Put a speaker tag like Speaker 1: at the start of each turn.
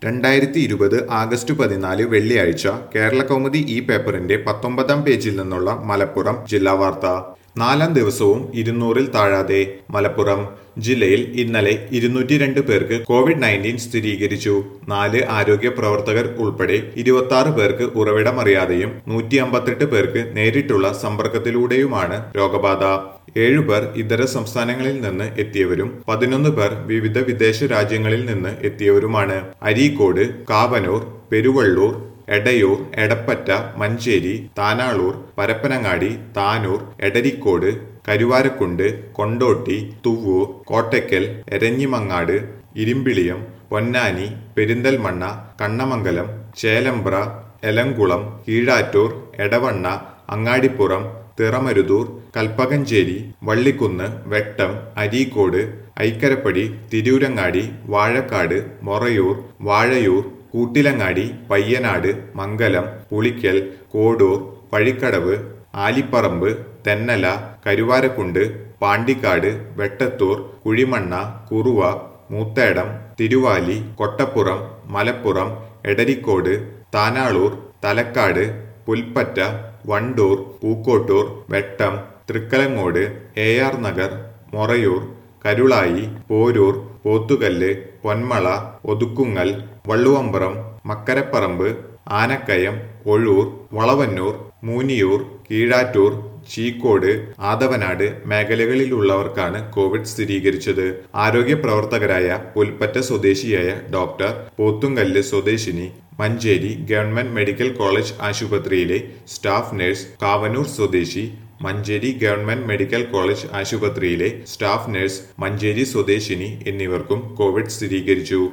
Speaker 1: രണ്ടായിരത്തി ഇരുപത് ആഗസ്റ്റ് പതിനാല് വെള്ളിയാഴ്ച കേരള കൗമുദി ഈ പേപ്പറിന്റെ പത്തൊമ്പതാം പേജിൽ നിന്നുള്ള മലപ്പുറം ജില്ലാ വാർത്ത നാലാം ദിവസവും ഇരുന്നൂറിൽ താഴാതെ മലപ്പുറം ജില്ലയിൽ ഇന്നലെ ഇരുന്നൂറ്റി രണ്ട് പേർക്ക് കോവിഡ് നയൻറ്റീൻ സ്ഥിരീകരിച്ചു നാല് ആരോഗ്യ പ്രവർത്തകർ ഉൾപ്പെടെ ഇരുപത്തി ആറ് പേർക്ക് ഉറവിടമറിയാതെയും നൂറ്റി അമ്പത്തെട്ട് പേർക്ക് നേരിട്ടുള്ള സമ്പർക്കത്തിലൂടെയുമാണ് രോഗബാധ ഏഴുപേർ ഇതര സംസ്ഥാനങ്ങളിൽ നിന്ന് എത്തിയവരും പതിനൊന്ന് പേർ വിവിധ വിദേശ രാജ്യങ്ങളിൽ നിന്ന് എത്തിയവരുമാണ് അരീക്കോട് കാവനൂർ പെരുവള്ളൂർ എടയൂർ എടപ്പറ്റ മഞ്ചേരി താനാളൂർ പരപ്പനങ്ങാടി താനൂർ എടരിക്കോട് കരുവാരക്കുണ്ട് കൊണ്ടോട്ടി തുവ്വൂർ കോട്ടയ്ക്കൽ എരഞ്ഞിമങ്ങാട് ഇരുമ്പിളിയം പൊന്നാനി പെരിന്തൽമണ്ണ കണ്ണമംഗലം ചേലമ്പ്ര എലങ്കുളം കീഴാറ്റൂർ എടവണ്ണ അങ്ങാടിപ്പുറം തിറമരുതൂർ കൽപ്പകഞ്ചേരി വള്ളിക്കുന്ന് വെട്ടം അരീക്കോട് ഐക്കരപ്പടി തിരൂരങ്ങാടി വാഴക്കാട് മൊറയൂർ വാഴയൂർ കൂട്ടിലങ്ങാടി പയ്യനാട് മംഗലം പുളിക്കൽ കോടൂർ പഴിക്കടവ് ആലിപ്പറമ്പ് തെന്നല കരുവാരക്കുണ്ട് പാണ്ടിക്കാട് വെട്ടത്തൂർ കുഴിമണ്ണ കുറുവ മൂത്തേടം തിരുവാലി കൊട്ടപ്പുറം മലപ്പുറം എടരിക്കോട് താനാളൂർ തലക്കാട് പുൽപ്പറ്റ വണ്ടൂർ പൂക്കോട്ടൂർ വെട്ടം തൃക്കലങ്ങോട് എ ആർ നഗർ മൊറയൂർ കരുളായി പോരൂർ പോത്തുകല്ല് പൊന്മള ഒതുക്കുങ്ങൽ വള്ളുവമ്പ്രം മക്കരപ്പറമ്പ് ആനക്കയം ഒഴൂർ വളവന്നൂർ മൂനിയൂർ കീഴാറ്റൂർ ചീക്കോട് ആദവനാട് മേഖലകളിലുള്ളവർക്കാണ് കോവിഡ് സ്ഥിരീകരിച്ചത് ആരോഗ്യ പ്രവർത്തകരായ പുൽപ്പറ്റ സ്വദേശിയായ ഡോക്ടർ പോത്തുങ്കല്ല് സ്വദേശിനി മഞ്ചേരി ഗവൺമെന്റ് മെഡിക്കൽ കോളേജ് ആശുപത്രിയിലെ സ്റ്റാഫ് നഴ്സ് കാവനൂർ സ്വദേശി മഞ്ചേരി ഗവൺമെന്റ് മെഡിക്കൽ കോളേജ് ആശുപത്രിയിലെ സ്റ്റാഫ് നഴ്സ് മഞ്ചേരി സ്വദേശിനി എന്നിവർക്കും കോവിഡ് സ്ഥിരീകരിച്ചു